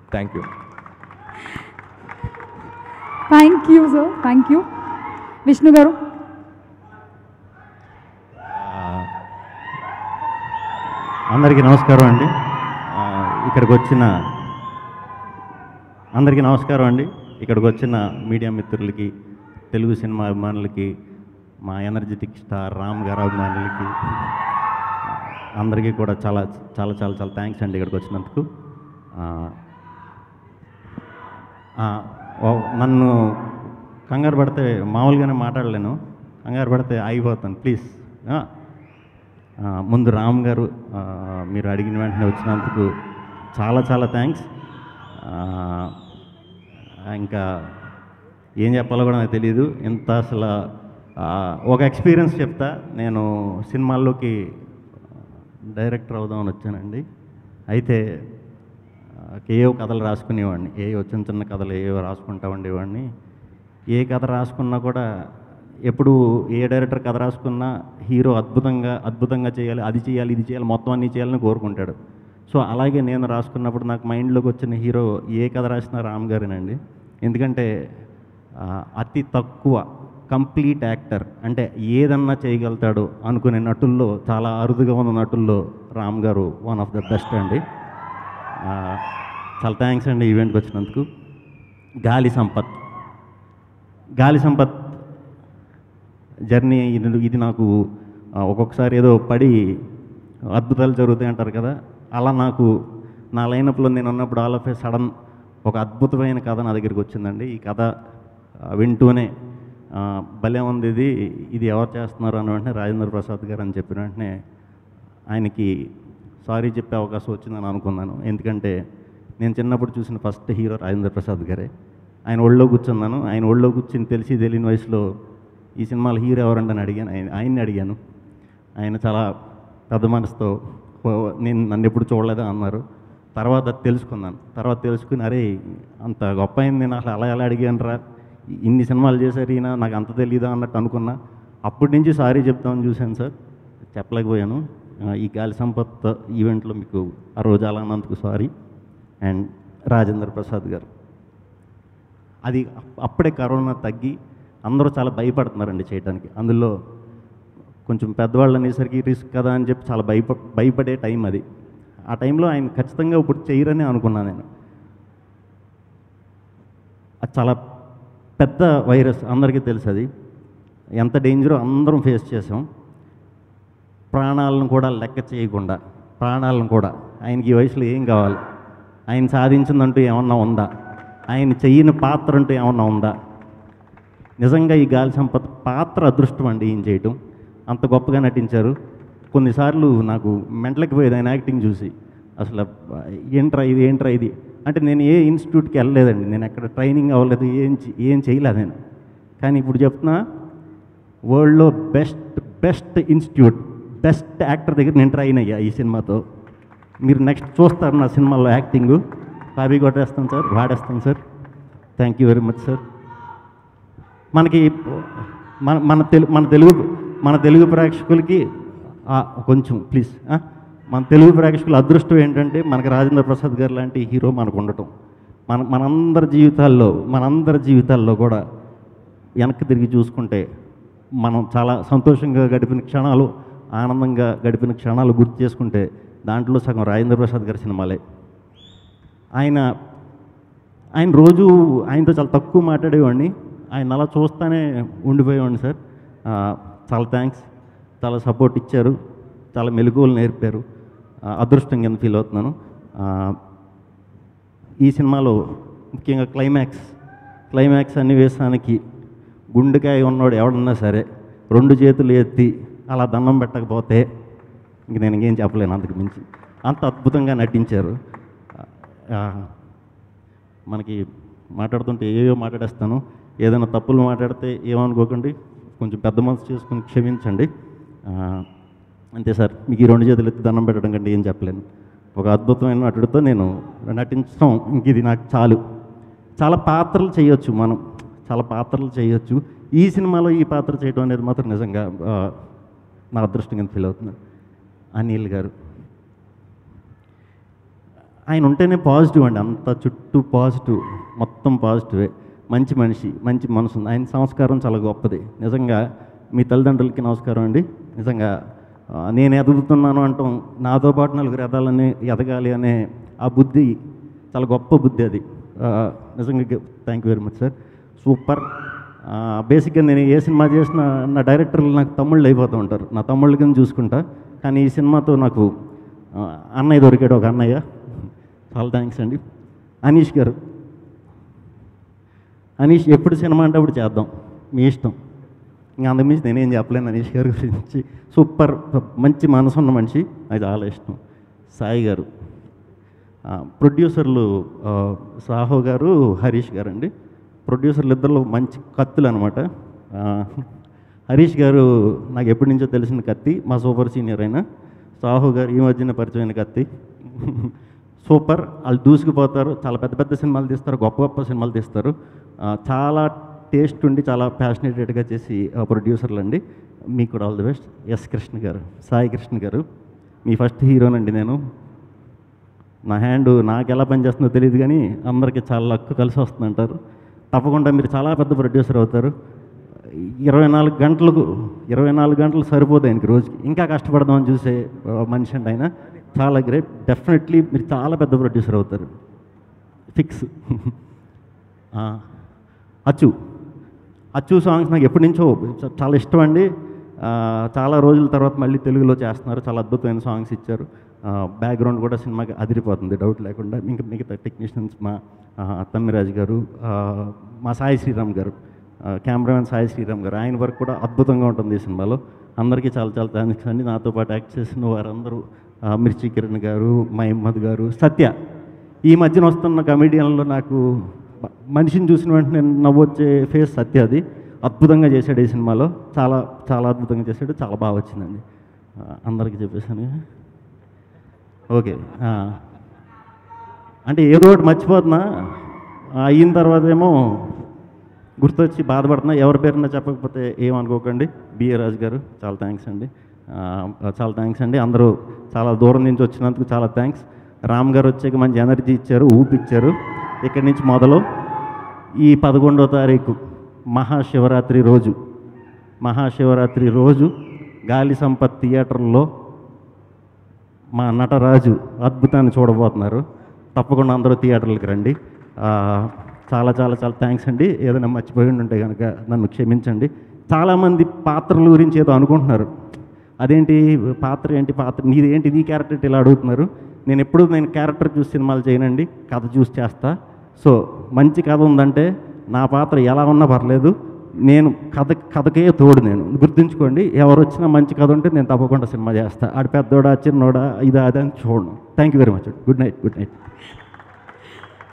Thank you thank you sir thank you Vishnu garu అందరికీ నమస్కారం అండి ఆ, ఇక్కడికి వచ్చిన అందరికీ నమస్కారం అండి ఇక్కడికి వచ్చిన మీడియా మిత్రులకి తెలుగు సినిమా అభిమానులకి మా ఎనర్జెటిక్ స్టార్ రామ్ గారు అభిమానులకి అందరికీ కూడా చాలా చాలా చాలా చాలా థ్యాంక్స్ అండి ఇక్కడికి వచ్చినందుకు ఆ, ఆ, ఓ, నన్ను కంగారు పడితే మామూలుగానే మాట్లాడలేను కంగారు పడితే ఆగిపోతాను ప్లీజ్ ఆ, ముందు రామ్ గారు ఆ, మీరు అడిగిన వెంటనే వచ్చినందుకు చాలా చాలా థ్యాంక్స్ ఇంకా ఏం చెప్పాలో కూడా నాకు తెలియదు ఇంత అసలు ఆ, ఒక ఎక్స్పీరియన్స్ చెప్తా నేను సినిమాల్లోకి డైరెక్టర్ అవుదామని వచ్చానండి అయితే ఆ, ఏవో కథలు రాసుకునేవాడిని ఏ చిన్న చిన్న కథలు ఏవో రాసుకుంటా ఉండేవాడిని ఏ కథ రాసుకున్నా కూడా ఎప్పుడు ఏ డైరెక్టర్ కథ రాసుకున్నా హీరో అద్భుతంగా అద్భుతంగా చేయాలి అది చేయాలి ఇది చేయాలి మొత్తం అన్నీ చేయాలని కోరుకుంటాడు సో అలాగే నేను రాసుకున్నప్పుడు నాకు మైండ్లోకి వచ్చిన హీరో ఏ కథ రాసినా రామ్ గారేనండి ఎందుకంటే ఆ, అతి తక్కువ కంప్లీట్ యాక్టర్ అంటే ఏదన్నా చేయగలుగుతాడు అనుకునే నటుల్లో చాలా అరుదుగా ఉన్న నటుల్లో రామ్ గారు వన్ ఆఫ్ ద బెస్ట్ అండి ఆ, చాలా థ్యాంక్స్ అండి ఈవెంట్కి వచ్చినందుకు గాలి సంపత్ గాలి సంపత్ జర్నీ ఇది ఇది నాకు ఆ, ఒక్కొక్కసారి ఏదో పడి అద్భుతాలు జరుగుతాయి అంటారు కదా అలా నాకు నా లైనప్లో నేను ఉన్నప్పుడు ఆల్ ఆఫ్ ఏ సడన్ ఒక అద్భుతమైన కథ నా దగ్గరికి వచ్చిందండి ఈ కథ ఆ, వింటూనే ఆ, భలే ఉంది ఇది ఇది ఎవరు చేస్తున్నారు అని వెంటనే రాజేంద్ర ప్రసాద్ గారు అని చెప్పిన వెంటనే ఆయనకి సారీ చెప్పే అవకాశం వచ్చిందని అనుకున్నాను ఎందుకంటే నేను చిన్నప్పుడు చూసిన ఫస్ట్ హీరో రాజేంద్ర ప్రసాద్ గారే ఆయన ఒళ్ళో కూర్చున్నాను ఆయన ఒళ్ళో కూర్చుని తెలిసి తెలియని వయసులో ఈ సినిమాలో హీరో ఎవరండి అని అడిగాను ఆయన ఆయన్ని అడిగాను ఆయన చాలా పెద్ద మనసుతో "ఓ, నేను నన్ను ఎప్పుడు చూడలేదా అన్నారు తర్వాత తెలుసుకున్నాను తర్వాత తెలుసుకుని అరే అంత గొప్ప అయింది నేను అసలు అలా ఎలా అడిగాను రా ఇన్ని సినిమాలు చేశారు ఈయన నాకు అంత తెలియదా అన్నట్టు అనుకున్నా అప్పటి నుంచి సారీ చెప్తామని చూశాను సార్ చెప్పలేకపోయాను ఆ, ఈ గాలి సంపత్ ఈవెంట్లో మీకు ఆ రోజు అలా అన్నందుకు సారీ అండ్ రాజేంద్ర ప్రసాద్ గారు అది అప్- అప్పుడే కరోనా తగ్గి అందరూ చాలా భయపడుతున్నారండి చేయడానికి అందులో కొంచెం పెద్దవాళ్ళు అనేసరికి రిస్క్ కదా అని చెప్పి చాలా భయప భయపడే టైం అది ఆ టైంలో ఆయన ఖచ్చితంగా ఇప్పుడు చేయరని అనుకున్నాను నేను అది చాలా పెద్ద వైరస్ అందరికీ తెలుసు అది ఎంత డేంజరో అందరం ఫేస్ చేసాం ప్రాణాలను కూడా లెక్క చేయకుండా ప్రాణాలను కూడా ఆయనకి ఈ వయసులో ఏం కావాలి ఆయన సాధించిందంటూ ఏమన్నా ఉందా ఆయన చెయ్యని పాత్ర అంటూ ఏమన్నా ఉందా నిజంగా ఈ గాలి సంపత్ పాత్ర అదృష్టం అండి ఈయన చేయటం అంత గొప్పగా నటించారు కొన్నిసార్లు నాకు మెంటలకి పోయేది ఆయన యాక్టింగ్ చూసి అసలు ఏంట్రా ఇది ఏంట్రా ఇది అంటే నేను ఏ ఇన్స్టిట్యూట్కి వెళ్ళలేదండి నేను ఎక్కడ ట్రైనింగ్ అవ్వలేదు ఏం చే- ఏం చేయలేదు నేను కానీ ఇప్పుడు చెప్తున్నా వరల్డ్లో best best institute best actor దగ్గర నేను ట్రైన్ అయ్యా ఈ సినిమాతో మీరు నెక్స్ట్ చూస్తారు నా సినిమాలో యాక్టింగ్ కాపీ కొట్టేస్తాను సార్ వాడేస్తాను sir thank you very much sir మనకి మన మన తెలుగు మన తెలుగు మన తెలుగు ప్రేక్షకులకి ఆ, కొంచెం ప్లీజ్ ఆ, మన తెలుగు ప్రేక్షకుల అదృష్టం ఏంటంటే మనకి రాజేంద్ర ప్రసాద్ గారు లాంటి హీరో మనకు ఉండటం మన మనందరి జీవితాల్లో మనందరి జీవితాల్లో కూడా వెనక్కి తిరిగి చూసుకుంటే మనం చాలా సంతోషంగా గడిపిన క్షణాలు ఆనందంగా గడిపిన క్షణాలు గుర్తు చేసుకుంటే దాంట్లో సగం రాజేంద్ర ప్రసాద్ గారి సినిమాలే ఆయన ఆయన రోజు ఆయనతో చాలా తక్కువ మాట్లాడేవాడిని ఆయన అలా చూస్తానే ఉండిపోయేవాడిని సార్ ఆ, చాలా థ్యాంక్స్ చాలా సపోర్ట్ ఇచ్చారు చాలా మెలకువలు నేర్పారు ఆ, అదృష్టం కింద ఫీల్ అవుతున్నాను ఆ, ఈ సినిమాలో ముఖ్యంగా క్లైమాక్స్ క్లైమాక్స్ సన్నివేశానికి గుండెకాయ ఉన్నవాడు ఎవడన్నా సరే రెండు చేతులు ఎత్తి అలా దండం పెట్టకపోతే ఇంక నేను ఇంకేం చెప్పలేను అంతకు మించి అంత అద్భుతంగా నటించారు ఆ, మనకి మాట్లాడుతుంటే ఏవో మాట్లాడేస్తాను ఏదైనా తప్పులు మాట్లాడితే ఏమనుకోకండి కొంచెం పెద్ద మనసు చేసుకుని క్షమించండి ఆ, అంతే సార్ మీకు ఈ రెండు చేతులు ఎత్తి దండం పెట్టడం కంటే ఏం చెప్పలేను ఒక అద్భుతమైన నటుడితో నేను నటించడం ఇంక ఇది నాకు చాలు చాలా పాత్రలు చేయొచ్చు మనం చాలా పాత్రలు చేయొచ్చు ఈ సినిమాలో ఈ పాత్ర చేయడం అనేది మాత్రం నిజంగా ఆ, నా అదృష్టంగా ఫీల్ అవుతుంది అనిల్ గారు ఆయన ఉంటేనే పాజిటివ్ అండి అంత చుట్టూ పాజిటివ్ మొత్తం పాజిటివే మంచి మనిషి మంచి మనసు ఉంది ఆయన సంస్కారం చాలా గొప్పది నిజంగా మీ తల్లిదండ్రులకి నమస్కారం అండి నిజంగా ఆ, నేను ఎదుగుతున్నాను అంటాం నాతో పాటు నలుగురు ఎదాలని ఎదగాలి అనే ఆ బుద్ధి చాలా గొప్ప బుద్ధి అది ఆ, నిజంగా thank you very much sir super బేసిక్గా నేను ఏ సినిమా చేసినా నా డైరెక్టర్లు నాకు తమ్ముళ్ళు అయిపోతూ ఉంటారు నా తమ్ముళ్ళ కింద చూసుకుంటా కానీ ఈ సినిమాతో నాకు ఆ, అన్నయ్య దొరికాడు ఒక అన్నయ్య చాలా థ్యాంక్స్ అండి అనీష్ గారు అనీష్ ఎప్పుడు సినిమా అంటే అప్పుడు చేద్దాం మీ ఇష్టం ఇంకా అంతకుమించి నేనేం చెప్పలేను అనీష్ గారి గురించి సూపర్ మంచి మనసు ఉన్న మనిషి అది చాలా ఇష్టం సాయి గారు ఆ, ప్రొడ్యూసర్లు ఆ, సాహో గారు హరీష్ గారు అండి ప్రొడ్యూసర్లు ఇద్దరు మంచి కత్తులు అనమాట హరీష్ గారు నాకు ఎప్పటి నుంచో తెలిసిన కత్తి మా సూపర్ సీనియర్ అయిన సాహో గారు ఈ మధ్యన పరిచయమైన కత్తి సూపర్ వాళ్ళు దూసుకుపోతారు చాలా పెద్ద పెద్ద సినిమాలు తీస్తారు గొప్ప గొప్ప సినిమాలు తీస్తారు ఆ, చాలా టేస్ట్ ఉండి చాలా ప్యాషనేటెడ్గా చేసి ప్రొడ్యూసర్లు అండి మీకు కూడా all the best S Krishna garu Sai Krishna గారు మీ ఫస్ట్ హీరోనండి నేను నా హ్యాండ్ నాకు ఎలా పనిచేస్తుందో తెలియదు కానీ అందరికీ చాలా లక్కు కలిసి వస్తుందంటారు తప్పకుండా మీరు చాలా పెద్ద ప్రొడ్యూసర్ అవుతారు ఇరవై నాలుగు గంటలకు ఇరవై నాలుగు గంటలు సరిపోదు ఆయనకి రోజుకి ఇంకా కష్టపడదామని చూసే ఆ, మనిషి అండి ఆయన చాలా గ్రేట్ డెఫినెట్లీ మీరు చాలా పెద్ద ప్రొడ్యూసర్ అవుతారు ఫిక్స్ అచ్చు అచ్చు సాంగ్స్ నాకు ఎప్పటి నుంచో చ- చాలా ఇష్టం అండి ఆ, చాలా రోజుల తర్వాత మళ్ళీ తెలుగులో చేస్తున్నారు చాలా అద్భుతమైన సాంగ్స్ ఇచ్చారు బ్యాక్గ్రౌండ్ కూడా సినిమాకి అదిరిపోతుంది డౌట్ లేకుండా ఇంకా మిగతా టెక్నీషియన్స్ మా ఆ, తమ్మిరాజు గారు ఆ, మా సాయి శ్రీరామ్ గారు కెమెరామెన్ సాయి శ్రీరామ్ గారు ఆయన వర్క్ కూడా అద్భుతంగా ఉంటుంది ఈ సినిమాలో అందరికీ చాలా చాలా థ్యాంక్స్ అండి నాతో పాటు యాక్ట్ చేసిన వారందరూ ఆ, మిర్చి కిరణ్ గారు మహమ్మద్ గారు సత్య ఈ మధ్యన వస్తున్న కమెడియన్లో నాకు మ- మనిషిని చూసిన వెంటనే నవ్వొచ్చే ఫేస్ సత్య అది అద్భుతంగా చేశాడు ఈ సినిమాలో చాలా చాలా అద్భుతంగా చేశాడు చాలా బాగా వచ్చిందండి ఆ, అందరికీ చెప్పేశాను ఓకే ఆ. అంటే ఏదో ఒకటి మర్చిపోతున్నా ఆ, అయిన తర్వాత ఏమో గుర్తొచ్చి బాధపడుతున్నా ఎవరి పేరున చెప్పకపోతే ఏమనుకోకండి బిఏ రాజు గారు చాలా థ్యాంక్స్ అండి ఆ, చాలా థ్యాంక్స్ అండి అందరూ చాలా దూరం నుంచి వచ్చినందుకు చాలా థ్యాంక్స్ రామ్ గారు వచ్చాక మంచి ఎనర్జీ ఇచ్చారు ఊపిచ్చారు ఇక్కడి నుంచి మొదలు ఈ పదకొండో తారీఖు మహాశివరాత్రి రోజు మహాశివరాత్రి రోజు గాలి సంపత్ థియేటర్లో మా నటరాజు అద్భుతాన్ని చూడబోతున్నారు తప్పకుండా అందరూ థియేటర్లకు రండి ఆ, చాలా చాలా చాలా థ్యాంక్స్ అండి ఏదైనా మర్చిపోయి ఉంటే కనుక నన్ను క్షమించండి చాలామంది పాత్రల గురించి ఏదో అనుకుంటున్నారు అదేంటి పాత్ర ఏంటి పాత్ర నీది ఏంటి నీ క్యారెక్టర్ ఏంటి ఇలా అడుగుతున్నారు నేను ఎప్పుడు నేను క్యారెక్టర్ చూసి సినిమాలు చేయనండి కథ చూసి చేస్తా సో మంచి కథ ఉందంటే నా పాత్ర ఎలా ఉన్నా పర్లేదు నేను కథ కథకే తోడు నేను గుర్తుంచుకోండి ఎవరు వచ్చినా మంచి కథ ఉంటే నేను తప్పకుండా సినిమా చేస్తా ఆడు పెద్దోడా చిన్నోడా ఇదా అదని చూడను thank you very much good night good night